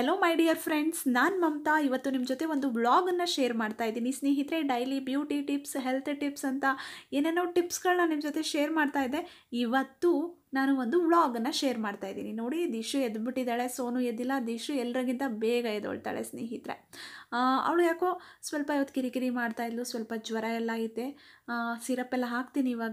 Hello my dear friends ನಾನು ಮಮತಾ ಇವತ್ತು ನಿಮ್ಮ ಜೊತೆ ಒಂದು ವ್ಲಾಗನ್ನು ಶೇರ್ ಮಾಡ್ತಾ ಇದ್ದೀನಿ ಸ್ನೇಹಿತರೆ daily beauty tips health tips ಅಂತ ಏನೇನೋ ಟಿಪ್ಸ್ಗಳನ್ನ ನಿಮ್ಮ ಜೊತೆ ಶೇರ್ ಮಾಡ್ತಾ ಇದ್ದೆ ಇವತ್ತು ನಾನು ಒಂದು ವ್ಲಾಗನ್ನು ಶೇರ್ ಮಾಡ್ತಾ ಇದ್ದೀನಿ ನೋಡಿ ದಿಶು ಎದ್ಬಿಟ್ಟಿದ್ದಾಳೆ ಸೋನು ಎದ್ದಿಲ್ಲ ದಿಶು ಎಲ್ಲರಿಗಿಂತ ಬೇಗ ಎದ್ದೊಳ್ತಾಳೆ ಸ್ನೇಹಿತರೆ ಅವಳು ಯಾಕೋ ಸ್ವಲ್ಪ ಇವತ್ತು ಕಿರಿಕಿರಿ ಮಾಡ್ತಾ ಇದ್ಲು ಸ್ವಲ್ಪ ಜ್ವರ ಎಲ್ಲ ಐತೆ ಸಿರಪ್ ಎಲ್ಲ ಹಾಕ್ತೀನಿ ಇವಾಗ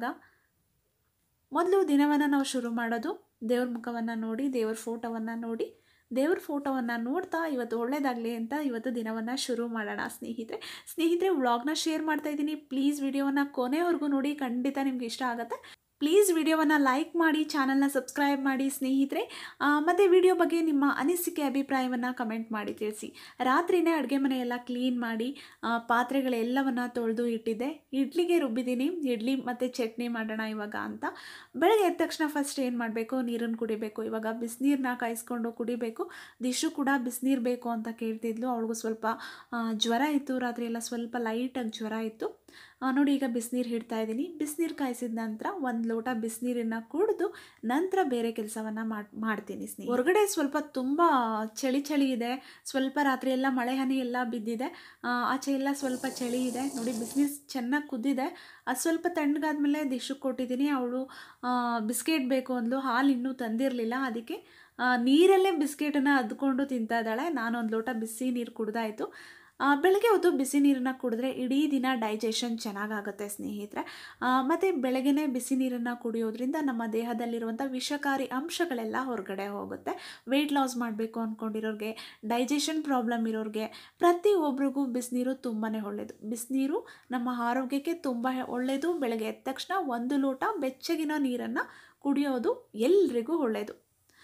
ಮೊದಲು ದಿನವನ್ನು ನಾವು ಶುರು ಮಾಡೋದು ದೇವ್ರ ಮುಖವನ್ನು ನೋಡಿ ದೇವ್ರ ಫೋಟೋವನ್ನು ನೋಡಿ ದೇವ್ರ ಫೋಟೋವನ್ನು ನೋಡ್ತಾ ಇವತ್ತು ಒಳ್ಳೇದಾಗಲಿ ಅಂತ ಇವತ್ತು ದಿನವನ್ನು ಶುರು ಮಾಡೋಣ ಸ್ನೇಹಿತರೆ ಸ್ನೇಹಿತರೆ ವ್ಲಾಗ್ನ ಶೇರ್ ಮಾಡ್ತಾ ಇದ್ದೀನಿ ಪ್ಲೀಸ್ ವಿಡಿಯೋವನ್ನು ಕೊನೆವರೆಗೂ ನೋಡಿ ಖಂಡಿತ ನಿಮ್ಗೆ ಇಷ್ಟ ಆಗುತ್ತೆ ಪ್ಲೀಸ್ ವಿಡಿಯೋವನ್ನು ಲೈಕ್ ಮಾಡಿ ಚಾನಲ್ನ ಸಬ್ಸ್ಕ್ರೈಬ್ ಮಾಡಿ ಸ್ನೇಹಿತರೆ ಮತ್ತು ವಿಡಿಯೋ ಬಗ್ಗೆ ನಿಮ್ಮ ಅನಿಸಿಕೆ ಅಭಿಪ್ರಾಯವನ್ನು ಕಮೆಂಟ್ ಮಾಡಿ ತಿಳಿಸಿ ರಾತ್ರಿನೇ ಅಡುಗೆ ಮನೆಯೆಲ್ಲ ಕ್ಲೀನ್ ಮಾಡಿ ಆ, ಪಾತ್ರೆಗಳೆಲ್ಲವನ್ನು ತೊಳೆದು ಇಟ್ಟಿದ್ದೆ ಇಡ್ಲಿಗೆ ರುಬ್ಬಿದ್ದೀನಿ ಇಡ್ಲಿ ಮತ್ತು ಚಟ್ನಿ ಮಾಡೋಣ ಇವಾಗ ಅಂತ ಬೆಳಗ್ಗೆ ಎದ್ದ ತಕ್ಷಣ ಫಸ್ಟ್ ಏನು ಮಾಡಬೇಕು ನೀರನ್ನು ಕುಡಿಬೇಕು ಇವಾಗ ಬಿಸಿನೀರನ್ನ ಕಾಯಿಸ್ಕೊಂಡು ಕುಡಿಬೇಕು ದಿಶು ಕೂಡ ಬಿಸಿನೀರು ಬೇಕು ಅಂತ ಕೇಳ್ತಿದ್ಲು ಅವಳಿಗೂ ಸ್ವಲ್ಪ ಆ, ಜ್ವರ ಇತ್ತು ರಾತ್ರಿ ಎಲ್ಲ ಸ್ವಲ್ಪ ಲೈಟಾಗಿ ಜ್ವರ ಇತ್ತು ಆ, ನೋಡಿ ಈಗ ಬಿಸಿನೀರು ಹಿಡ್ತಾ ಇದ್ದೀನಿ ಬಿಸಿನೀರು ಕಾಯಿಸಿದ ನಂತರ ಒಂದು ಲೋಟ ಬಿಸಿನೀರನ್ನು ಕುಡಿದು ನಂತರ ಬೇರೆ ಕೆಲಸವನ್ನು ಮಾಡಿ ಮಾಡ್ತೀನಿ ಸ್ನೇಹಿತರೆ ಹೊರಗಡೆ ಸ್ವಲ್ಪ ತುಂಬ ಚಳಿ ಚಳಿ ಇದೆ ಸ್ವಲ್ಪ ರಾತ್ರಿ ಎಲ್ಲ ಮಳೆ ಹನಿ ಎಲ್ಲ ಬಿದ್ದಿದೆ ಆ, ಆಚೆ ಎಲ್ಲ ಸ್ವಲ್ಪ ಚಳಿ ಇದೆ ನೋಡಿ ಬಿಸಿನೀರು ಚೆನ್ನಾಗಿ ಕುದ್ದಿದೆ ಅದು ಸ್ವಲ್ಪ ತಣ್ಣಗಾದ್ಮೇಲೆ ದಿಶಕ್ಕೆ ಕೊಟ್ಟಿದ್ದೀನಿ ಅವಳು ಬಿಸ್ಕೆಟ್ ಬೇಕು ಅಂದ್ಲು ಹಾಲು ಇನ್ನೂ ತಂದಿರಲಿಲ್ಲ ಅದಕ್ಕೆ ಆ, ನೀರಲ್ಲೇ ಬಿಸ್ಕೆಟನ್ನು ಅದ್ಕೊಂಡು ತಿಂತಾ ಇದ್ದಾಳೆ ನಾನು ಒಂದು ಲೋಟ ಬಿಸಿ ನೀರು ಕುಡ್ದಾಯಿತು ಆ, ಬೆಳಗ್ಗೆ ಹೊತ್ತು ಬಿಸಿ ನೀರನ್ನು ಕುಡಿದ್ರೆ ಇಡೀ ದಿನ ಡೈಜೆಷನ್ ಚೆನ್ನಾಗಾಗುತ್ತೆ ಸ್ನೇಹಿತರೆ ಮತ್ತು ಬೆಳಗ್ಗೆನೇ ಬಿಸಿ ನೀರನ್ನು ಕುಡಿಯೋದ್ರಿಂದ ನಮ್ಮ ದೇಹದಲ್ಲಿರುವಂಥ ವಿಷಕಾರಿ ಅಂಶಗಳೆಲ್ಲ ಹೊರಗಡೆ ಹೋಗುತ್ತೆ ವೆಯ್ಟ್ ಲಾಸ್ ಮಾಡಬೇಕು ಅಂದ್ಕೊಂಡಿರೋರಿಗೆ ಡೈಜೆಷನ್ ಪ್ರಾಬ್ಲಮ್ ಇರೋರಿಗೆ ಪ್ರತಿಯೊಬ್ಬರಿಗೂ ಬಿಸಿನೀರು ತುಂಬಾ ಒಳ್ಳೆಯದು ಬಿಸಿನೀರು ನಮ್ಮ ಆರೋಗ್ಯಕ್ಕೆ ತುಂಬ ಒಳ್ಳೆಯದು ಬೆಳಗ್ಗೆ ಎದ್ದ ತಕ್ಷಣ ಒಂದು ಲೋಟ ಬೆಚ್ಚಗಿನ ನೀರನ್ನು ಕುಡಿಯೋದು ಎಲ್ರಿಗೂ ಒಳ್ಳೆಯದು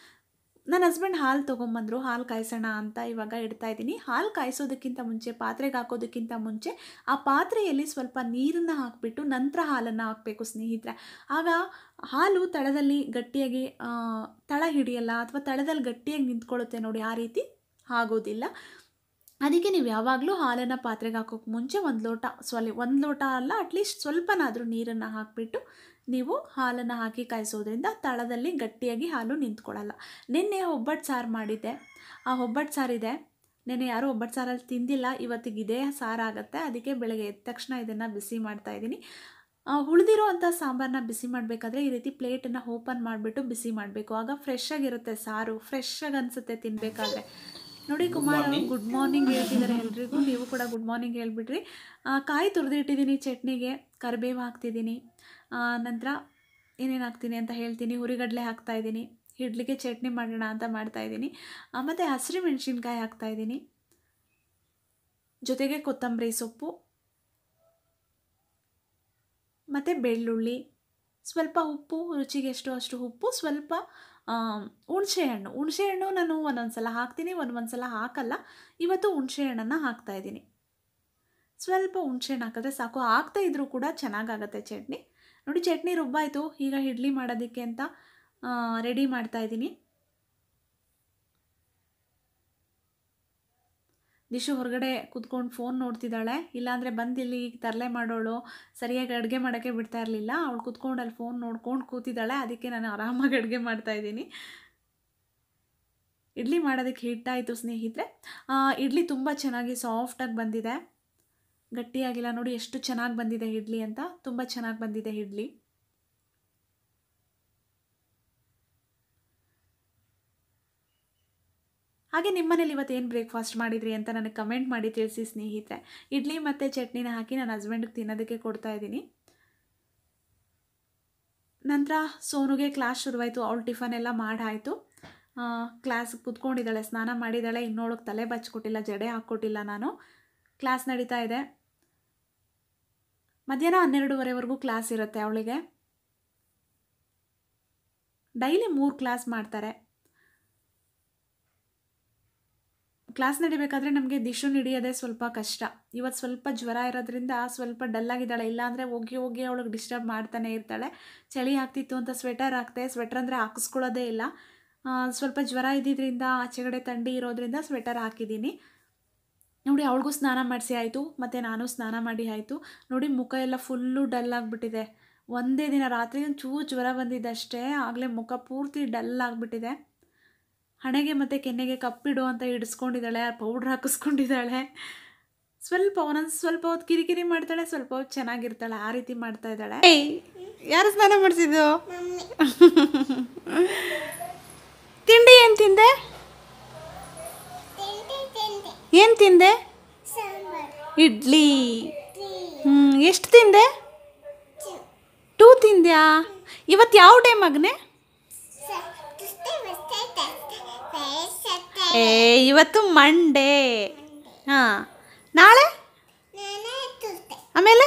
ನನ್ನ ಹಸ್ಬೆಂಡ್ ಹಾಲು ತೊಗೊಂಬಂದರು ಹಾಲು ಕಾಯಿಸೋಣ ಅಂತ ಇವಾಗ ಇಡ್ತಾ ಇದ್ದೀನಿ ಹಾಲು ಕಾಯಿಸೋದಕ್ಕಿಂತ ಮುಂಚೆ ಪಾತ್ರೆಗೆ ಹಾಕೋದಕ್ಕಿಂತ ಮುಂಚೆ ಆ ಪಾತ್ರೆಯಲ್ಲಿ ಸ್ವಲ್ಪ ನೀರನ್ನು ಹಾಕಿಬಿಟ್ಟು ನಂತರ ಹಾಲನ್ನು ಹಾಕಬೇಕು ಸ್ನೇಹಿತರೆ ಆಗ ಹಾಲು ತಳದಲ್ಲಿ ಗಟ್ಟಿಯಾಗಿ ಆ, ತಳ ಹಿಡಿಯಲ್ಲ ಅಥವಾ ತಳದಲ್ಲಿ ಗಟ್ಟಿಯಾಗಿ ನಿಂತ್ಕೊಳ್ಳುತ್ತೆ ನೋಡಿ ಆ ರೀತಿ ಆಗೋದಿಲ್ಲ ಅದಕ್ಕೆ ನೀವು ಯಾವಾಗಲೂ ಹಾಲನ್ನು ಪಾತ್ರೆಗೆ ಹಾಕೋಕ್ಕೆ ಮುಂಚೆ ಒಂದು ಲೋಟ ಸ್ವಲಿ ಒಂದು ಲೋಟ ಅಲ್ಲ ಅಟ್ಲೀಸ್ಟ್ ಸ್ವಲ್ಪನಾದರೂ ನೀರನ್ನು ಹಾಕಿಬಿಟ್ಟು ನೀವು ಹಾಲನ್ನು ಹಾಕಿ ಕಾಯಿಸೋದ್ರಿಂದ ತಳದಲ್ಲಿ ಗಟ್ಟಿಯಾಗಿ ಹಾಲು ನಿಂತ್ಕೊಳ್ಳಲ್ಲ ನಿನ್ನೆ ಒಬ್ಬಟ್ಟು ಸಾರು ಮಾಡಿದ್ದೆ ಆ ಒಬ್ಬಟ್ಟು ಸಾರಿದೆ ನೆನ್ನೆ ಯಾರೂ ಒಬ್ಬಟ್ಟು ಸಾರಲ್ಲಿ ತಿಂದಿಲ್ಲ ಇವತ್ತಿಗೆ ಇದೇ ಸಾರಾಗುತ್ತೆ ಅದಕ್ಕೆ ಬೆಳಗ್ಗೆ ಎದ್ದ ತಕ್ಷಣ ಇದನ್ನು ಬಿಸಿ ಮಾಡ್ತಾ ಇದ್ದೀನಿ ಉಳಿದಿರೋ ಅಂಥ ಸಾಂಬಾರನ್ನ ಬಿಸಿ ಮಾಡಬೇಕಾದ್ರೆ ಈ ರೀತಿ ಪ್ಲೇಟನ್ನು ಓಪನ್ ಮಾಡಿಬಿಟ್ಟು ಬಿಸಿ ಮಾಡಬೇಕು ಆಗ ಫ್ರೆಶ್ ಆಗಿರುತ್ತೆ ಸಾರು ಫ್ರೆಶ್ ಆಗಿ ಅನಿಸುತ್ತೆ ತಿನ್ನಬೇಕಾದ್ರೆ ನೋಡಿ ಕುಮಾರ್ ಗುಡ್ ಮಾರ್ನಿಂಗ್ ಹೇಳ್ತಿದ್ದಾರೆ ಎಲ್ರಿಗೂ ನೀವು ಕೂಡ ಗುಡ್ ಮಾರ್ನಿಂಗ್ ಹೇಳ್ಬಿಡ್ರಿ ಆ, ಕಾಯಿ ತುರಿದಿಟ್ಟಿದ್ದೀನಿ ಚಟ್ನಿಗೆ ಕರಿಬೇವು ಹಾಕ್ತಿದ್ದೀನಿ ನಂತರ ಏನೇನು ಹಾಕ್ತೀನಿ ಅಂತ ಹೇಳ್ತೀನಿ ಹುರಿಗಡಲೆ ಹಾಕ್ತಾ ಇದ್ದೀನಿ ಇಡ್ಲಿಗೆ ಚಟ್ನಿ ಮಾಡೋಣ ಅಂತ ಮಾಡ್ತಾ ಇದ್ದೀನಿ ಮತ್ತು ಹಸಿರು ಮೆಣಸಿನ್ಕಾಯಿ ಹಾಕ್ತಾ ಇದ್ದೀನಿ ಜೊತೆಗೆ ಕೊತ್ತಂಬರಿ ಸೊಪ್ಪು ಮತ್ತು ಬೆಳ್ಳುಳ್ಳಿ ಸ್ವಲ್ಪ ಉಪ್ಪು ರುಚಿಗೆ ಎಷ್ಟು ಅಷ್ಟು ಉಪ್ಪು ಸ್ವಲ್ಪ ಹುಣಸೆ ಹಣ್ಣು ಹುಣಸೆ ಹಣ್ಣು ನಾನು ಒಂದೊಂದು ಸಲ ಹಾಕ್ತೀನಿ ಒಂದೊಂದು ಸಲ ಹಾಕಲ್ಲ ಇವತ್ತು ಹುಣಸೆ ಹಣ್ಣನ್ನು ಹಾಕ್ತಾ ಇದ್ದೀನಿ ಸ್ವಲ್ಪ ಹುಣಸೆ ಹಣ್ಣು ಹಾಕಿದ್ರೆ ಸಾಕು ಹಾಕ್ತಾ ಇದ್ರೂ ಕೂಡ ಚೆನ್ನಾಗಾಗತ್ತೆ ಚಟ್ನಿ ನೋಡಿ ಚಟ್ನಿ ರುಬ್ಬಾಯಿತು ಈಗ ಇಡ್ಲಿ ಮಾಡೋದಕ್ಕೆ ಅಂತ ರೆಡಿ ಮಾಡ್ತಾ ಇದ್ದೀನಿ ದಿಶು ಹೊರಗಡೆ ಕೂತ್ಕೊಂಡು ಫೋನ್ ನೋಡ್ತಿದ್ದಾಳೆ ಇಲ್ಲಾಂದರೆ ಬಂದಿಲ್ಲಿ ಈಗ ತರಲೆ ಮಾಡೋಳು ಸರಿಯಾಗಿ ಅಡುಗೆ ಮಾಡೋಕ್ಕೆ ಬಿಡ್ತಾ ಇರಲಿಲ್ಲ ಅವಳು ಕೂತ್ಕೊಂಡು ಅಲ್ಲಿ ಫೋನ್ ನೋಡ್ಕೊಂಡು ಕೂತಿದ್ದಾಳೆ ಅದಕ್ಕೆ ನಾನು ಆರಾಮಾಗಿ ಅಡುಗೆ ಮಾಡ್ತಾ ಇದ್ದೀನಿ ಇಡ್ಲಿ ಮಾಡೋದಕ್ಕೆ ಹಿಟ್ಟಾಯಿತು ಸ್ನೇಹಿತರೆ ಆ, ಇಡ್ಲಿ ತುಂಬ ಚೆನ್ನಾಗಿ ಸಾಫ್ಟಾಗಿ ಬಂದಿದೆ ಗಟ್ಟಿಯಾಗಿಲ್ಲ ನೋಡಿ ಎಷ್ಟು ಚೆನ್ನಾಗಿ ಬಂದಿದೆ ಇಡ್ಲಿ ಅಂತ ತುಂಬ ಚೆನ್ನಾಗಿ ಬಂದಿದೆ ಇಡ್ಲಿ ಹಾಗೆ ನಿಮ್ಮನೇಲಿ ಇವತ್ತು ಏನು ಬ್ರೇಕ್ಫಾಸ್ಟ್ ಮಾಡಿದ್ರಿ ಅಂತ ನನಗೆ ಕಮೆಂಟ್ ಮಾಡಿ ತಿಳಿಸಿ ಸ್ನೇಹಿತರೆ ಇಡ್ಲಿ ಮತ್ತು ಚಟ್ನಿನ ಹಾಕಿ ನನ್ನ ಹಸ್ಬೆಂಡ್ಗೆ ತಿನ್ನೋದಕ್ಕೆ ಕೊಡ್ತಾ ಇದ್ದೀನಿ ನಂತರ ಸೋನುಗೆ ಕ್ಲಾಸ್ ಶುರುವಾಯಿತು ಅವಳು ಟಿಫನ್ ಎಲ್ಲ ಮಾಡಾಯಿತು ಕ್ಲಾಸ್ ಕುತ್ಕೊಂಡಿದ್ದಾಳೆ ಸ್ನಾನ ಮಾಡಿದ್ದಾಳೆ ಇನ್ನೋಳಕ್ಕೆ ತಲೆ ಬಚ್ಕೊಟ್ಟಿಲ್ಲ ಜಡೆ ಹಾಕ್ಕೊಟ್ಟಿಲ್ಲ ನಾನು ಕ್ಲಾಸ್ ನಡೀತಾ ಇದೆ ಮಧ್ಯಾಹ್ನ ಹನ್ನೆರಡುವರೆವರೆಗೂ ಕ್ಲಾಸ್ ಇರುತ್ತೆ ಅವಳಿಗೆ ಡೈಲಿ ಮೂರು ಕ್ಲಾಸ್ ಮಾಡ್ತಾರೆ ಕ್ಲಾಸ್ ನಡಿಬೇಕಾದ್ರೆ ನಮಗೆ ದಿಶು ಹಿಡಿಯೋದೇ ಸ್ವಲ್ಪ ಕಷ್ಟ ಇವತ್ತು ಸ್ವಲ್ಪ ಜ್ವರ ಇರೋದ್ರಿಂದ ಸ್ವಲ್ಪ ಡಲ್ಲಾಗಿದ್ದಾಳೆ ಇಲ್ಲಾಂದರೆ ಹೋಗಿ ಹೋಗಿ ಅವಳಿಗೆ ಡಿಸ್ಟರ್ಬ್ ಮಾಡ್ತಾನೆ ಇರ್ತಾಳೆ ಚಳಿ ಆಗ್ತಿತ್ತು ಅಂತ ಸ್ವೆಟರ್ ಹಾಕ್ತೆ ಸ್ವೆಟರ್ ಅಂದರೆ ಹಾಕಿಸ್ಕೊಳ್ಳೋದೇ ಇಲ್ಲ ಆ, ಸ್ವಲ್ಪ ಜ್ವರ ಇದ್ದಿದ್ದರಿಂದ ಆಚೆಗಡೆ ಥಂಡಿ ಇರೋದ್ರಿಂದ ಸ್ವೆಟರ್ ಹಾಕಿದ್ದೀನಿ ನೋಡಿ ಅವಳಿಗೂ ಸ್ನಾನ ಮಾಡಿಸಿ ಆಯಿತು ಮತ್ತು ನಾನು ಸ್ನಾನ ಮಾಡಿ ಆಯಿತು ನೋಡಿ ಮುಖ ಎಲ್ಲ ಫುಲ್ಲು ಡಲ್ ಆಗಿಬಿಟ್ಟಿದೆ ಒಂದೇ ದಿನ ರಾತ್ರಿ ಒಂದು ಚೂರು ಜ್ವರ ಬಂದಿದ್ದಷ್ಟೇ ಆಗಲೇ ಮುಖ ಪೂರ್ತಿ ಡಲ್ ಆಗಿಬಿಟ್ಟಿದೆ ಹಣೆಗೆ ಮತ್ತು ಕೆನ್ನೆಗೆ ಕಪ್ಪಿಡು ಅಂತ ಹಿಡಿಸ್ಕೊಂಡಿದ್ದಾಳೆ ಪೌಡ್ರ್ ಹಾಕಿಸ್ಕೊಂಡಿದ್ದಾಳೆ ಸ್ವಲ್ಪ ಒಂದೊಂದು ಸ್ವಲ್ಪ ಹೊತ್ತು ಕಿರಿಕಿರಿ ಮಾಡ್ತಾಳೆ ಸ್ವಲ್ಪ ಹೊತ್ತು ಚೆನ್ನಾಗಿರ್ತಾಳೆ ಆ ರೀತಿ ಮಾಡ್ತಾ ಇದ್ದಾಳೆ ಏಯ್ ಯಾರು ಸ್ನಾನ ಮಾಡಿಸಿದ್ದು ತಿಂಡಿ ಏನು ತಿಂದೆ ಏನು ತಿಂದೆ ಇಡ್ಲಿ ಹ್ಞೂ ಎಷ್ಟು ತಿಂದೆ ಟೂ ತಿಂದ್ಯಾ ಇವತ್ತು ಯಾವ ಡೇ ಮಗನೆ ಏ ಇವತ್ತು ಮಂಡೇ ಹಾಂ ನಾಳೆ ಆಮೇಲೆ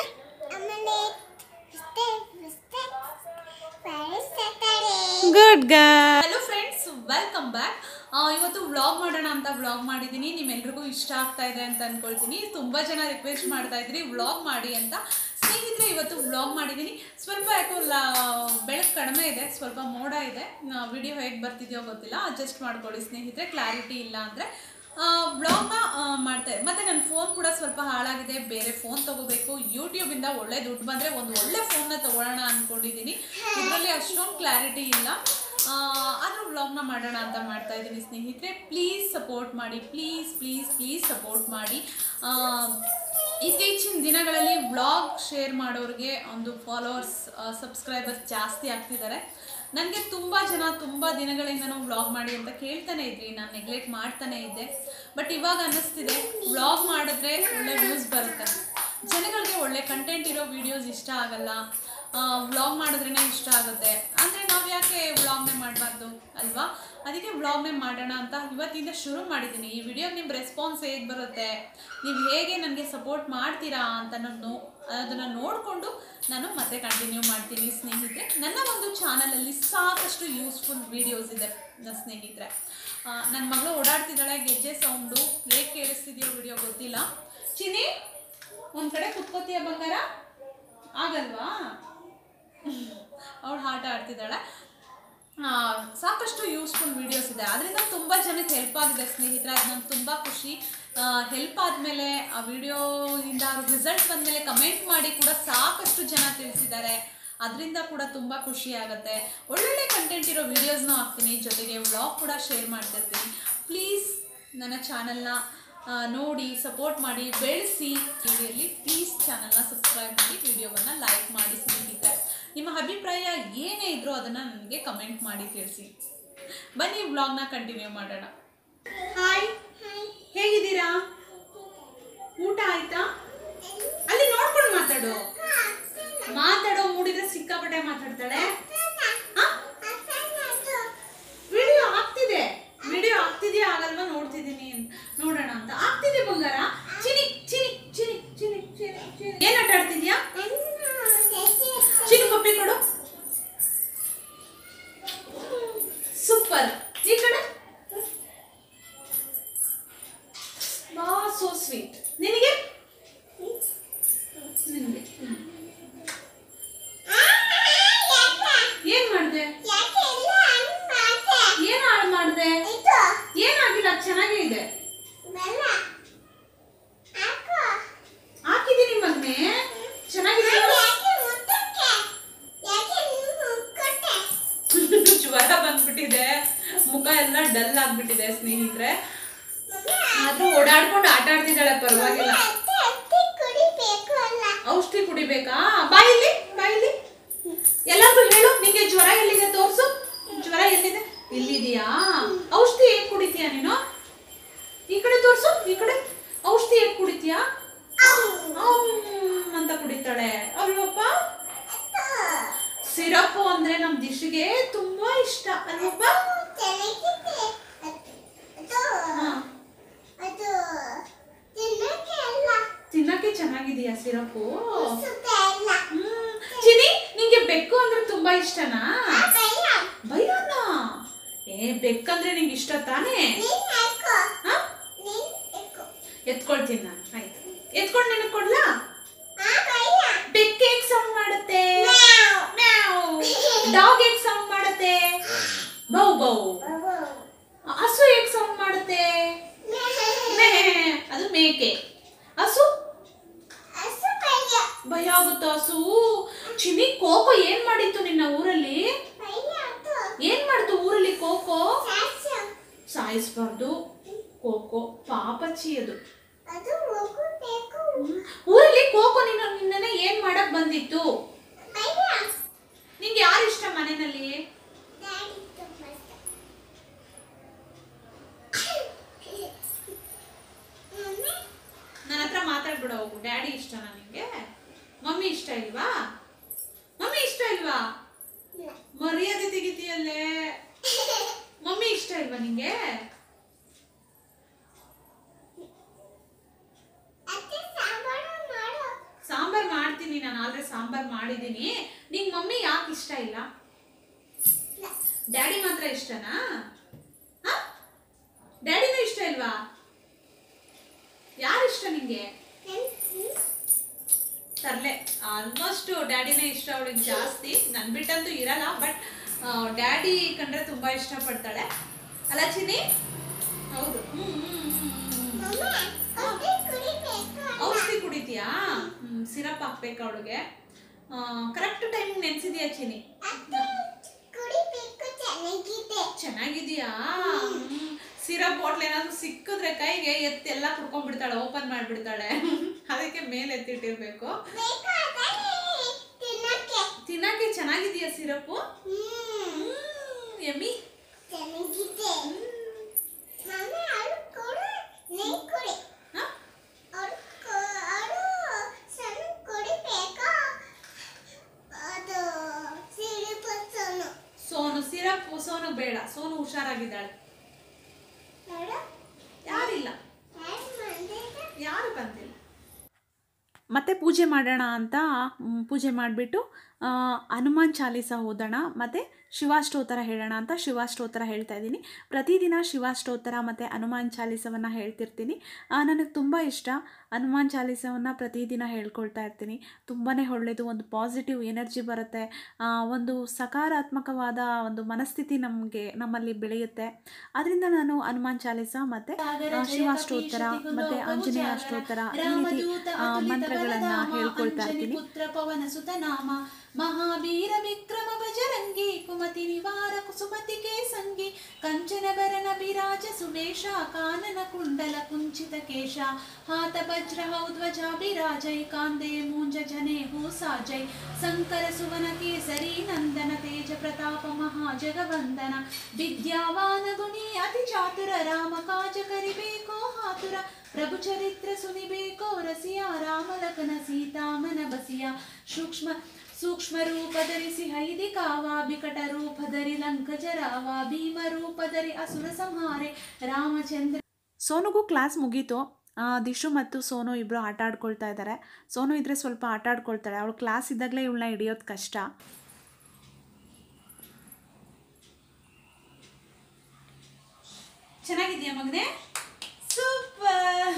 good girl hello friends welcome back ಇವತ್ತು ವ್ಲಾಗ್ ಮಾಡೋಣ ಅಂತ ವ್ಲಾಗ್ ಮಾಡಿದ್ದೀನಿ ನಿಮ್ಮೆಲ್ರಿಗೂ ಇಷ್ಟ ಆಗ್ತಾ ಇದೆ ಅಂತ ಅನ್ಕೊಳ್ತೀನಿ ತುಂಬ ಜನ ರಿಕ್ವೆಸ್ಟ್ ಮಾಡ್ತಾ ಇದ್ರಿ ವ್ಲಾಗ್ ಮಾಡಿ ಅಂತ ಸ್ನೇಹಿತರೆ ಇವತ್ತು ವ್ಲಾಗ್ ಮಾಡಿದ್ದೀನಿ ಸ್ವಲ್ಪ ಯಾಕೋ ಲಾ ಬೆಳಕು ಕಡಿಮೆ ಇದೆ ಸ್ವಲ್ಪ ಮೋಡ ಇದೆ ವಿಡಿಯೋ ಹೇಗೆ ಬರ್ತಿದೆಯೋ ಗೊತ್ತಿಲ್ಲ ಅಡ್ಜಸ್ಟ್ ಮಾಡ್ಕೊಳ್ಳಿ ಸ್ನೇಹಿತರೆ ಕ್ಲಾರಿಟಿ ಇಲ್ಲ ಅಂದರೆ ಬ್ಲಾಗ್ನ ಮಾಡ್ತಾ ಮತ್ತು ನನ್ನ ಫೋನ್ ಕೂಡ ಸ್ವಲ್ಪ ಹಾಳಾಗಿದೆ ಬೇರೆ ಫೋನ್ ತೊಗೋಬೇಕು ಯೂಟ್ಯೂಬಿಂದ ಒಳ್ಳೆ ದುಡ್ಡು ಬಂದರೆ ಒಂದು ಒಳ್ಳೆ ಫೋನ್ನ ತೊಗೊಳ್ಳೋಣ ಅಂದ್ಕೊಂಡಿದ್ದೀನಿ ಇದರಲ್ಲಿ ಅಷ್ಟೊಂದು ಕ್ಲಾರಿಟಿ ಇಲ್ಲ ಆದರೂ ವ್ಲಾಗ್ನ ಮಾಡೋಣ ಅಂತ ಮಾಡ್ತಾ ಇದ್ದೀನಿ ಸ್ನೇಹಿತರೆ ಪ್ಲೀಸ್ ಸಪೋರ್ಟ್ ಮಾಡಿ ಪ್ಲೀಸ್ ಪ್ಲೀಸ್ ಪ್ಲೀಸ್ ಸಪೋರ್ಟ್ ಮಾಡಿ ಆ, ಇತ್ತೀಚಿನ ದಿನಗಳಲ್ಲಿ ವ್ಲಾಗ್ ಶೇರ್ ಮಾಡೋರಿಗೆ ಒಂದು ಫಾಲೋವರ್ಸ್ ಸಬ್ಸ್ಕ್ರೈಬರ್ಸ್ ಜಾಸ್ತಿ ಆಗ್ತಿದ್ದಾರೆ ನನಗೆ ತುಂಬ ಜನ ತುಂಬ ದಿನಗಳಿಂದನೂ ವ್ಲಾಗ್ ಮಾಡಿ ಅಂತ ಕೇಳ್ತಾನೆ ಇದ್ರಿ ನಾನು ನೆಗ್ಲೆಕ್ಟ್ ಮಾಡ್ತಾನೆ ಇದ್ದೆ ಬಟ್ ಇವಾಗ ಅನ್ನಿಸ್ತಿದೆ ವ್ಲಾಗ್ ಮಾಡಿದ್ರೆ ಒಳ್ಳೆ ವ್ಯೂಸ್ ಬರುತ್ತೆ ಜನಗಳಿಗೆ ಒಳ್ಳೆ ಕಂಟೆಂಟ್ ಇರೋ ವಿಡಿಯೋಸ್ ಇಷ್ಟ ಆಗಲ್ಲ ವ್ಲಾಗ್ ಮಾಡಿದ್ರೇ ಇಷ್ಟ ಆಗುತ್ತೆ ಅಂದರೆ ನಾವು ಯಾಕೆ ವ್ಲಾಗ್ನೇ ಮಾಡಬಾರ್ದು ಅಲ್ವಾ ಅದಕ್ಕೆ ವ್ಲಾಗ್ನೇ ಮಾಡೋಣ ಅಂತ ಇವತ್ತಿಂದ ಶುರು ಮಾಡಿದ್ದೀನಿ ಈ ವಿಡಿಯೋ ನಿಮ್ಮ ರೆಸ್ಪಾನ್ಸ್ ಹೇಗೆ ಬರುತ್ತೆ ನೀವು ಹೇಗೆ ನನಗೆ ಸಪೋರ್ಟ್ ಮಾಡ್ತೀರಾ ಅಂತ ನೋ ಅದನ್ನು ನೋಡಿಕೊಂಡು ನಾನು ಮತ್ತೆ ಕಂಟಿನ್ಯೂ ಮಾಡ್ತೀನಿ ಸ್ನೇಹಿತರೆ ನನ್ನ ಒಂದು ಚಾನಲಲ್ಲಿ ಸಾಕಷ್ಟು ಯೂಸ್ಫುಲ್ ವೀಡಿಯೋಸ್ ಇದೆ ನನ್ನ ಸ್ನೇಹಿತರೆ ನನ್ನ ಮಗಳು ಓಡಾಡ್ತಿದ್ದಾಳೆ ಗೆಜ್ಜೆ ಸೌಂಡು ಹೇಗೆ ಕೇಳಿಸ್ತಿದೆಯೋ ವಿಡಿಯೋ ಗೊತ್ತಿಲ್ಲ ಚಿನಿ ಒಂದು ಕಡೆ ಕುತ್ಕೋತೀಯ ಬಂಗಾರ ಆಗಲ್ವಾ ಅವಳು ಆಟ ಆಡ್ತಿದ್ದಾಳೆ ಆ, ಸಾಕಷ್ಟು ಯೂಸ್ಫುಲ್ ವೀಡಿಯೋಸ್ ಇದೆ ಅದರಿಂದ ತುಂಬ ಜನಕ್ಕೆ ಹೆಲ್ಪ್ ಆಗಿದೆ ಸ್ನೇಹಿತರೆ ಅದು ನಂಗೆ ತುಂಬ ಖುಷಿ ಹೆಲ್ಪ್ ಆದಮೇಲೆ ಆ ವಿಡಿಯೋಯಿಂದ ರಿಸಲ್ಟ್ ಬಂದಮೇಲೆ ಕಮೆಂಟ್ ಮಾಡಿ ಕೂಡ ಸಾಕಷ್ಟು ಜನ ತಿಳಿಸಿದ್ದಾರೆ ಅದರಿಂದ ಕೂಡ ತುಂಬ ಖುಷಿ ಆಗುತ್ತೆ ಒಳ್ಳೊಳ್ಳೆ ಕಂಟೆಂಟ್ ಇರೋ ವೀಡಿಯೋಸ್ನೂ ಹಾಕ್ತೀನಿ ಜೊತೆಗೆ ವ್ಲಾಗ್ ಕೂಡ ಶೇರ್ ಮಾಡ್ತಿರ್ತೀನಿ ಪ್ಲೀಸ್ ನನ್ನ ಚಾನಲ್ನ ನೋಡಿ ಸಪೋರ್ಟ್ ಮಾಡಿ ಬೆಳೆಸಿ ವಿಡಿಯೋಲಿ ಪ್ಲೀಸ್ ಚಾನಲ್ನ ಸಬ್ಸ್ಕ್ರೈಬ್ ಮಾಡಿ ವಿಡಿಯೋವನ್ನು ಲೈಕ್ ಮಾಡಿ ಸ್ನೇಹಿತರೆ ನಿಮ್ಮ ಅಭಿಪ್ರಾಯ ಏನೇ ಇದ್ರೂ ಅದನ್ನು ನನಗೆ ಕಮೆಂಟ್ ಮಾಡಿ ತಿಳಿಸಿ ಬನ್ನಿ ವ್ಲಾಗ್ನ ಕಂಟಿನ್ಯೂ ಮಾಡೋಣ ಹಾಯ್ ಹೇಗಿದ್ದೀರಾ ಊಟ ಆಯ್ತಾ ಅಲ್ಲಿ ನೋಡ್ಕೊಂಡು ಮಾತಾಡು ಮಾತಾಡೋ ಮೂಡಿದ್ರೆ ಸಿಕ್ಕಾಪಟ್ಟೆ ಮಾತಾಡ್ತಾಳೆ ವಿಡಿಯೋ ಆಗ್ತಿದೆ ವಿಡಿಯೋ ಆಗ್ತಿದೆಯಾ ಆಗಲ್ವಾ ನೋಡ್ತಿದ್ದೀನಿ ನೋಡೋಣ ಅಂತ ಆಗ್ತಿದೆ ಬಂಗಾರ ಚಿನಿ ಚಿನಿ ಚಿನಿ ಚಿನಿ ಚಿನಿ ಚಿನಿ ಏನ್ ಆಟ ಆಡ್ತಿದ್ಯಾ ಚಿನಿ ಪಪ್ಪಿ ಕೊಡು ಸೂಪರ್ ಈ ಕಡೆ ಬಾ ಸೋ ಸ್ವೀಟ್ ನಿನಗೆ ನಿನಗೆ ಹ್ಮ್. ಏನ್ ಮಾಡ್ದೆ ಏನ್ ಹಾಳು ಮಾಡ್ದೆ ಏನಾಗಿಲ್ಲ ಚೆನ್ನಾಗೇ ಇದೆ ಹಾಕಿದೀನಿ ಮಗ್ನೆ ಚೆನ್ನಾಗಿದೆ ಜ್ವರ ಬಂದ್ಬಿಟ್ಟಿದೆ ಮುಖ ಎಲ್ಲ ಡಲ್ ಆಗ್ಬಿಟ್ಟಿದೆ ಸ್ನೇಹಿತರೆ ಆದ್ರೂ ಓಡಾಡ್ಕೊಂಡು ಆಟ ಆಡ್ತಿದ್ದಾಳೆ ಪರವಾಗಿಲ್ಲ ಔಷಧಿ ಕುಡಿಬೇಕಾ ಬಾಯಿಲಿ ಬಾಯಿಲಿ ಎಲ್ಲಾದ್ರೂ ಹೇಳು ನಿಂಗೆ ಜ್ವರ ಎಲ್ಲಿದೆ ತೋರ್ಸು ಜ್ವರ ಎಲ್ಲಿದೆ ಇಲ್ಲಿದೆಯಾ ಔಷಧಿ ಹೇಗ್ ಕುಡಿತೀಯ ನೀನು ಈ ಕಡೆ ತೋರ್ಸು ಈ ಕಡೆ ಔಷಧಿ ಹೇಗ್ ಕುಡಿತೀಯಾ ಅವ್ಮ್ ಅಂತ ಕುಡಿತಾಳೆ ಅಲ್ವಪ್ಪ ಸಿರಪ್ ಅಂದ್ರೆ ನಮ್ ದಿಶಿಗೆ ತುಂಬಾ ಇಷ್ಟ ಅಲ್ವಪ್ಪ ಹಾ. ತಿನ್ನಕ್ಕೆ ಚೆನ್ನಾಗಿದೆಯಾ ಸಿರಪ್ಪು ಹ್ಮ್ ಚಿನಿ ನಿಂಗೆ ಬೆಕ್ಕು ಅಂದ್ರೆ ತುಂಬಾ ಇಷ್ಟನಾ ಭಯನಾ ಏ ಬೆಕ್ಕಂದ್ರೆ ನಿಂಗೆ ಇಷ್ಟ ತಾನೇ ಹಾ ಎತ್ಕೊಳ್ತೀನಿ ನಾನು ಆಯ್ತು ಎತ್ಕೊಂಡು ನಿನಗೆ ಕೊಡ್ಲಾ ಬೆಕ್ಕ ಹೇಗ್ ಸೌಂಡ್ ಮಾಡುತ್ತೆ ಡಾಗ್ ಹೇಗ್ ಸೌಂಡ್ ಮಾಡುತ್ತೆ ಬೌ ಬೌ ಹಸು ಹೇಗ್ ಸೌಂಡ್ ಮಾಡುತ್ತೆ ಮೇ ಅದು ಮೇಕೆ ಹಸು ಭಯ ಆಗುತ್ತೋ ಹಸು ಚಿನಿ ಕೋಕೋ ಏನ್ ಮಾಡಿತ್ತು ನಿನ್ನ ಊರಲ್ಲಿ ಏನ್ ಮಾಡ್ತು ಊರಲ್ಲಿ ಕೋಕೋ ಸಾಯಿಸ್ಬಾರ್ದು ಕೋಕೋ ಪಾಪಚ್ಚಿ ಅದು ಅದು ಹೋಗಬೇಕು ಊರಲ್ಲಿ ಕೋಕೋ ನೀನು ನಿನ್ನೆ ಏನ್ ಮಾಡಕ್ ಬಂದಿತ್ತು ಭಯ ನಿಂಗೆ ಯಾರು ಇಷ್ಟ ಮನೆಯಲ್ಲಿ ಡ್ಯಾಡಿ ತಪ್ಪಸ್ತ ಮಮ್ಮಿ ನನ್ನ ಹತ್ರ ಮಾತಾಡ್ಬಿಡ ಹೋಗು ಡ್ಯಾಡಿ ಇಷ್ಟನಾ ನಿಂಗೆ ಮಮ್ಮಿ ಇಷ್ಟ ಇಲ್ವಾ ಮಮ್ಮಿ ಇಷ್ಟ ಇಲ್ವಾ ಇಲ್ಲ ಮರ್ಯಾದೆ ತೆಗಿತೀಯಲ್ಲೇ ಮಮ್ಮಿ ಇಷ್ಟ ಇಲ್ವಾ ನಿಂಗೆ ಅತ್ತೆ ಸಾಂಬಾರು ಮಾಡು ಸಾಂಬಾರ್ ಮಾಡ್ತೀನಿ ನಾನು ಆಲ್ರೆಡಿ ಸಾಂಬಾರ್ ಮಾಡಿದ್ದೀನಿ ನಿಂಗೆ ಮಮ್ಮಿ ಯಾಕೆ ಇಷ್ಟ ಇಲ್ಲ ಇಲ್ಲ. ಡ್ಯಾಡಿ ಮಾತ್ರ ಇಷ್ಟನಾ ಹ? ಡ್ಯಾಡಿನೂ ಇಷ್ಟ ಇಲ್ವಾ ಯಾರು ಇಷ್ಟ ನಿಂಗೆ ನನ್- ಹ್ಮ್. ತರ್ಲೆ ಆಲ್ಮೋಸ್ಟ್ ಡ್ಯಾಡಿನೇ ಇಷ್ಟ ಅವಳಿಗೆ ಜಾಸ್ತಿ ನನ್ ಬಿಟ್ಟಂತೂ ಇರಲ್ಲ ಬಟ್ ಡ್ಯಾಡಿ ಕಂಡ್ರೆ ತುಂಬಾ ಇಷ್ಟಪಡ್ತಾಳೆ ಅಲ್ಲ ಚಿನಿ ಹೌದು ಹ್ಮ್, ಹ್ಮ್, ಹ್ಮ್, ಹ್ಮ್. ಮಮ್ಮ, ಕಾಫಿ ಕುಡಿಬೇಕು ಅಲ್ಲ? ಔಷಧಿ ಕುಡಿತೀಯಾ ಸಿರಪ್ ಹಾಕ್ಬೇಕು ಅವಳಿಗೆ ಕರೆಕ್ಟ್ ಟೈಮಿಂಗ್ ನೆನ್ಸಿದ್ಯಾ ಚಿನಿ ಅತ್ತೆ, ಕುಡಿಬೇಕು ಚೆನ್ನಾಗಿದೆ ಚೆನ್ನಾಗಿದೀಯಾ ಸಿರಪ್ ಬಾಟ್ಲ್ ಏನಾದ್ರು ಸಿಕ್ಕಿದ್ರೆ ಕೈಗೆ ಎತ್ತಿ ಎಲ್ಲ ಕುಡ್ಕೊಂಡ್ಬಿಡ್ತಾಳೆ ಓಪನ್ ಮಾಡ್ಬಿಡ್ತಾಳೆ ಅದಕ್ಕೆ ಮೇಲೆ ಎತ್ತಿಟ್ಟಿರ್ಬೇಕು ಬೇಕಾದರೆ ತಿನ್ನಕ್ಕೆ ತಿನ್ನಕ್ಕೆ ಚೆನ್ನಾಗಿದೆಯಾ ಸಿರಪ್ಪು ಹ್ಮ್ ಎಮ್ಮಿ ಚೆನ್ನಾಗಿದೆ ಮಮ್ಮಿ ಅವಳು ಕೊಡು ನೀ ಕುಡಿ ಅವಳು ಅವಳು ಸಣ್ಣ ಕುಡಿಬೇಕಾ ಅದು ಸಿರಿಪು ಸಣ್ಣ ಸೋನು ಸಿರಪ್ ಸೋನು ಬೇಡ ಸೋನು ಹುಷಾರಾಗಿದ್ದಾಳೆ ನೋಡು ಯಾರಿಲ್ಲ ಯಾರು ಮಾಡಿದ ಯಾರು ಬಂದಿಲ್ಲ ಮತ್ತೆ ಪೂಜೆ ಮಾಡೋಣ ಅಂತ ಮ್, ಪೂಜೆ ಮಾಡಿಬಿಟ್ಟು ಹನುಮಾನ್ ಚಾಲೀಸ ಓದೋಣ ಮತ್ತು ಶಿವಾಷ್ಟೋತ್ತರ ಹೇಳೋಣ ಅಂತ ಶಿವಾಷ್ಟೋತ್ತರ ಹೇಳ್ತಾ ಇದ್ದೀನಿ ಪ್ರತಿದಿನ ಶಿವಾಷ್ಟೋತ್ತರ ಮತ್ತು ಹನುಮಾನ್ ಚಾಲೀಸವನ್ನು ಹೇಳ್ತಿರ್ತೀನಿ ಆ, ನನಗೆ ತುಂಬ ಇಷ್ಟ ಹನುಮಾನ್ ಚಾಲೀಸವನ್ನು ಪ್ರತಿದಿನ ಹೇಳ್ಕೊಳ್ತಾ ಇರ್ತೀನಿ ತುಂಬಾ ಒಳ್ಳೆಯದು ಒಂದು ಪಾಸಿಟಿವ್ ಎನರ್ಜಿ ಬರುತ್ತೆ ಆ, ಒಂದು ಸಕಾರಾತ್ಮಕವಾದ ಒಂದು ಮನಸ್ಥಿತಿ ನಮಗೆ ನಮ್ಮಲ್ಲಿ ಬೆಳೆಯುತ್ತೆ ಅದರಿಂದ ನಾನು ಹನುಮಾನ್ ಚಾಲೀಸ ಮತ್ತು ಶಿವಾಷ್ಟೋತ್ತರ ಮತ್ತು ಆಂಜನೇಯ ಅಷ್ಟೋತ್ತರ ಈ ರೀತಿ ಆ, ಮಂತ್ರಗಳನ್ನು ಹೇಳ್ಕೊಳ್ತಾ ಇರ್ತೀನಿ ಪುತ್ರ ಪವನ ಸುತ ನಾಮ ಮಹಾವೀರ ವಿಕ್ರಮ ಬಜರಂಗಿ ಕುಮತಿ ನಿವಾರ ಕುಸುಮತಿ ಕೇಸಂಗಿ ಕಂಚನ ಭರನ ವಿರಾಜ ಸುಮೇಶ ಕಾನನ ಕುಂಡಲ ಕುಂಚಿತ ಕೇಶ ಹಾತ ವಜ್ರ ಧ್ವಜ ವಿರಾಜೈ ಕಾಂದೆ ಮೂಂಜ ಜನೆ ಹೂಸಾಜೈ ಸಂಕರ ಸುವನ ಕೇಸರಿ ನಂದನ ತೇಜ ಪ್ರತಾಪ ಮಹಾ ಜಗವಂದನ ವಿದ್ಯಾವಾನ ಗುಣಿ ಅತಿ ಚಾತುರ ರಾಮ ಕಾಜ ಕರಿಬೇಕೋ ಹಾತುರ ಪ್ರಭು ಚರಿತ್ರ ಸುನಿಬೇಕೋ ರಸಿಯ ರಾಮ ಲಖನ ಸೀತಾಮನ ಬಸಿಯ ಸೂಕ್ಷ್ಮ ಸೂಕ್ಷ್ಮ ರೂಪ ಧರಿಸಿ ಹೈದಿ ಕಾವ ಬಿಕಟ ರೂಪ ಧರಿ ಲಂಕ ಜರಾವ ಭೀಮ ರೂಪ ಧರಿ ಅಸುರ ಸಂಹಾರೆ ರಾಮಚಂದ್ರ ಸೋನುಗೂ ಕ್ಲಾಸ್ ಮುಗೀತು ಆ, ದಿಶು ಮತ್ತು ಸೋನು ಇಬ್ಬರು ಆಟ ಆಡ್ಕೊಳ್ತಾ ಇದ್ದಾರೆ ಸೋನು ಇದ್ರೆ ಸ್ವಲ್ಪ ಆಟ ಆಡ್ಕೊಳ್ತಾಳೆ ಅವಳು ಕ್ಲಾಸ್ ಇದ್ದಾಗಲೇ ಇವಳನ್ನ ಹಿಡಿಯೋದು ಕಷ್ಟ ಚೆನ್ನಾಗಿದ್ಯಾ ಮಗನೆ ಸೂಪರ್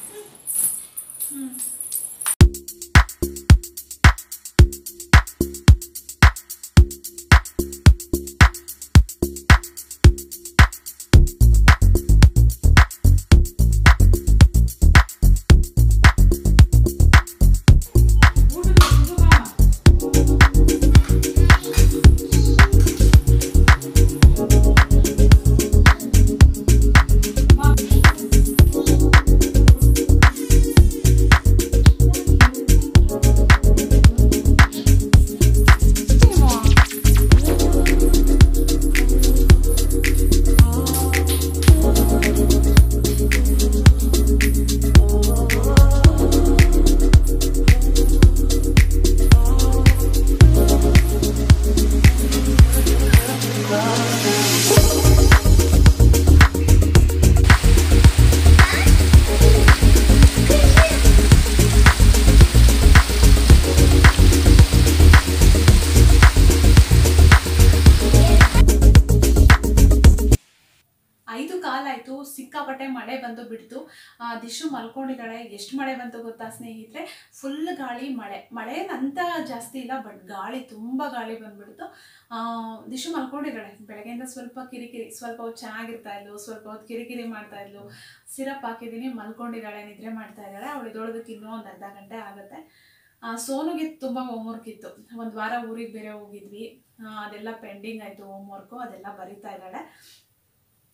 ಐದು ಕಾಲಾಯ್ತು ಸಿಕ್ಕಾಪಟ್ಟೆ ಮಳೆ ಬಂದು ಬಿಡ್ತು ಆ, ದಿಶು ಮಲ್ಕೊಂಡಿದ್ದಾಳೆ ಎಷ್ಟು ಮಳೆ ಬಂತು ಗೊತ್ತಾ ಸ್ನೇಹಿತರೆ ಫುಲ್ ಗಾಳಿ ಮಳೆ ಮಳೆ ಅಂತ ಜಾಸ್ತಿ ಇಲ್ಲ ಬಟ್ ಗಾಳಿ ತುಂಬ ಗಾಳಿ ಬಂದ್ಬಿಡ್ತು ಆ, ದಿಶು ಮಲ್ಕೊಂಡಿದ್ದಾಳೆ ಬೆಳಗ್ಗೆಯಿಂದ ಸ್ವಲ್ಪ ಕಿರಿಕಿರಿ ಸ್ವಲ್ಪ ಹೊತ್ತು ಚೆನ್ನಾಗಿರ್ತಾ ಇದ್ಲು ಸ್ವಲ್ಪ ಹೊತ್ತು ಕಿರಿಕಿರಿ ಮಾಡ್ತಾ ಇದ್ಲು ಸಿರಪ್ ಹಾಕಿದ್ದೀನಿ ಮಲ್ಕೊಂಡಿದ್ದಾಳೆ ನಿದ್ರೆ ಮಾಡ್ತಾ ಇದ್ದಾಳೆ ಅವಳು ಇದೊಳದಕ್ಕೆ ಇನ್ನೂ ಒಂದು ಅರ್ಧ ಗಂಟೆ ಆಗುತ್ತೆ ಆ, ಸೋನುಗೆ ತುಂಬ ಹೋಮ್ವರ್ಕ್ ಇತ್ತು ಒಂದು ವಾರ ಊರಿಗೆ ಬೇರೆ ಹೋಗಿದ್ವಿ ಆ, ಅದೆಲ್ಲ ಪೆಂಡಿಂಗ್ ಆಯಿತು ಹೋಮ್ವರ್ಕು ಅದೆಲ್ಲ ಬರಿತಾ ಇದ್ದಾಳೆ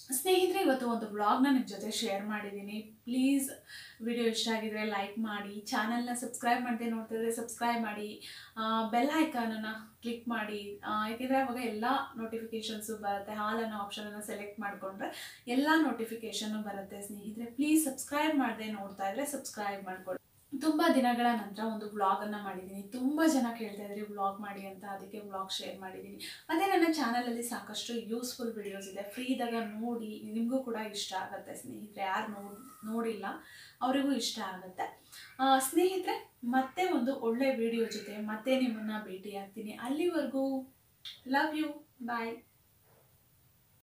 ಸ್ನೇಹಿತರೆ ಇವತ್ತು ಒಂದು ವ್ಲಾಗ್ನ ನಿಮ್ಮ ಜೊತೆ ಶೇರ್ ಮಾಡಿದ್ದೀನಿ ಪ್ಲೀಸ್ ವಿಡಿಯೋ ಇಷ್ಟ ಆಗಿದ್ರೆ ಲೈಕ್ ಮಾಡಿ ಚಾನಲ್ನ ಸಬ್ಸ್ಕ್ರೈಬ್ ಮಾಡದೆ ನೋಡ್ತಿದ್ರೆ ಸಬ್ಸ್ಕ್ರೈಬ್ ಮಾಡಿ ಬೆಲ್ ಐಕಾನನ್ನು ಕ್ಲಿಕ್ ಮಾಡಿ ಆ, ಯಾಕೆಂದರೆ ಅವಾಗ ಎಲ್ಲ ನೋಟಿಫಿಕೇಷನ್ಸು ಬರುತ್ತೆ ಹಾಲ್ ಅನ್ನೋ ಆಪ್ಷನನ್ನು ಸೆಲೆಕ್ಟ್ ಮಾಡಿಕೊಂಡ್ರೆ ಎಲ್ಲ ನೋಟಿಫಿಕೇಷನ್ನು ಬರುತ್ತೆ ಸ್ನೇಹಿತರೆ ಪ್ಲೀಸ್ ಸಬ್ಸ್ಕ್ರೈಬ್ ಮಾಡದೆ ನೋಡ್ತಾ ಇದ್ರೆ ಸಬ್ಸ್ಕ್ರೈಬ್ ಮಾಡ್ಕೊಳ್ಳಿ ತುಂಬ ದಿನಗಳ ನಂತರ ಒಂದು ವ್ಲಾಗನ್ನು ಮಾಡಿದ್ದೀನಿ ತುಂಬ ಜನ ಕೇಳ್ತಾ ಇದ್ರಿ ವ್ಲಾಗ್ ಮಾಡಿ ಅಂತ ಅದಕ್ಕೆ ವ್ಲಾಗ್ ಶೇರ್ ಮಾಡಿದ್ದೀನಿ ಮತ್ತು ನನ್ನ ಚಾನಲಲ್ಲಿ ಸಾಕಷ್ಟು ಯೂಸ್ಫುಲ್ ವಿಡಿಯೋಸ್ ಇದೆ ಫ್ರೀ ಇದ್ದಾಗ ನೋಡಿ ನಿಮಗೂ ಕೂಡ ಇಷ್ಟ ಆಗುತ್ತೆ ಸ್ನೇಹಿತರೆ ಯಾರು ನೋಡಿ ನೋಡಿಲ್ಲ ಅವರಿಗೂ ಇಷ್ಟ ಆಗುತ್ತೆ ಆ, ಸ್ನೇಹಿತರೆ ಮತ್ತೆ ಒಂದು ಒಳ್ಳೆ ವಿಡಿಯೋ ಜೊತೆ ಮತ್ತೆ ನಿಮ್ಮನ್ನು ಭೇಟಿ ಆಗ್ತೀನಿ ಅಲ್ಲಿವರೆಗೂ ಲವ್ ಯು ಬಾಯ್